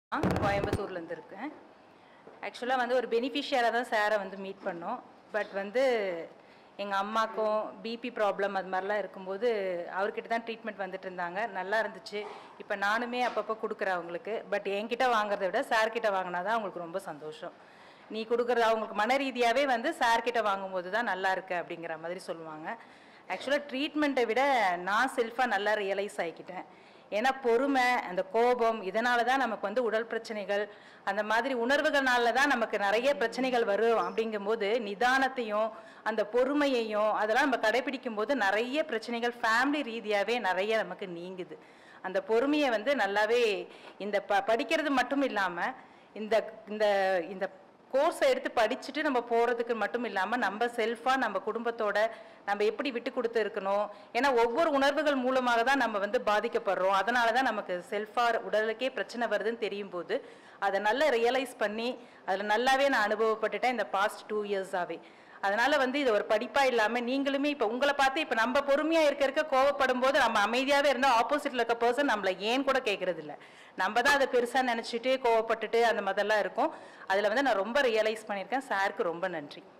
கோயம்புத்தூர்லேருந்து இருக்கேன் ஆக்சுவலாக வந்து ஒரு பெனிஃபிஷியராக தான் சாரை வந்து மீட் பண்ணோம் பட் வந்து எங்கள் அம்மாக்கும் பிபி ப்ராப்ளம் அது மாதிரிலாம் இருக்கும்போது அவர்கிட்ட தான் ட்ரீட்மெண்ட் வந்துட்டு இருந்தாங்க நல்லா இருந்துச்சு இப்போ நானுமே அப்பப்போ கொடுக்குறேன் அவங்களுக்கு பட் என்கிட்ட வாங்குறதை விட சார்கிட்ட வாங்கினா தான் அவங்களுக்கு ரொம்ப சந்தோஷம் நீ கொடுக்குறது அவங்களுக்கு மன ரீதியாகவே வந்து சார்கிட்ட வாங்கும்போது தான் நல்லா இருக்கு அப்படிங்கிற மாதிரி சொல்லுவாங்க ஆக்சுவலாக ட்ரீட்மெண்ட்டை விட நான் செல்ஃபாக நல்லா ரியலைஸ் ஆகிக்கிட்டேன் ஏன்னா பொறுமை அந்த கோபம் இதனால தான் நமக்கு வந்து உடல் பிரச்சனைகள் அந்த மாதிரி உணர்வுகள்னால தான் நமக்கு நிறைய பிரச்சனைகள் வரும் அப்படிங்கும்போது நிதானத்தையும் அந்த பொறுமையையும் அதெல்லாம் நம்ம கடைபிடிக்கும் போது நிறைய பிரச்சனைகள் ஃபேமிலி ரீதியாகவே நிறைய நமக்கு நீங்குது அந்த பொறுமையை வந்து நல்லாவே இந்த ப படிக்கிறது மட்டும் இல்லாமல் இந்த இந்த இந்த கோர்ஸை எடுத்து படிச்சுட்டு நம்ம போகிறதுக்கு மட்டும் இல்லாமல் நம்ம செல்ஃபாக நம்ம குடும்பத்தோட நம்ம எப்படி விட்டு கொடுத்து இருக்கணும் ஏன்னா ஒவ்வொரு உணர்வுகள் மூலமாக தான் நம்ம வந்து பாதிக்கப்படுறோம் அதனால தான் நமக்கு செல்ஃபாக உடலுக்கே பிரச்சனை வருதுன்னு தெரியும் போது அதை நல்லா ரியலைஸ் பண்ணி அதில் நல்லாவே நான் அனுபவப்பட்டுட்டேன் இந்த பாஸ்ட் டூ இயர்ஸாகவே அதனால வந்து இது ஒரு படிப்பா இல்லாம நீங்களுமே இப்ப உங்களை பார்த்து இப்ப நம்ம பொறுமையா இருக்க இருக்க கோவப்படும் போது நம்ம அமைதியாவே இருந்தா ஆப்போசிட்ல இருக்க பர்சன் நம்மள ஏன் கூட கேட்கறது இல்ல நம்ம தான் அதை பெருசா நினைச்சிட்டு கோவப்பட்டுட்டு அந்த மாதிரிலாம் இருக்கும் அதுல வந்து நான் ரொம்ப ரியலைஸ் பண்ணியிருக்கேன் சாருக்கு ரொம்ப நன்றி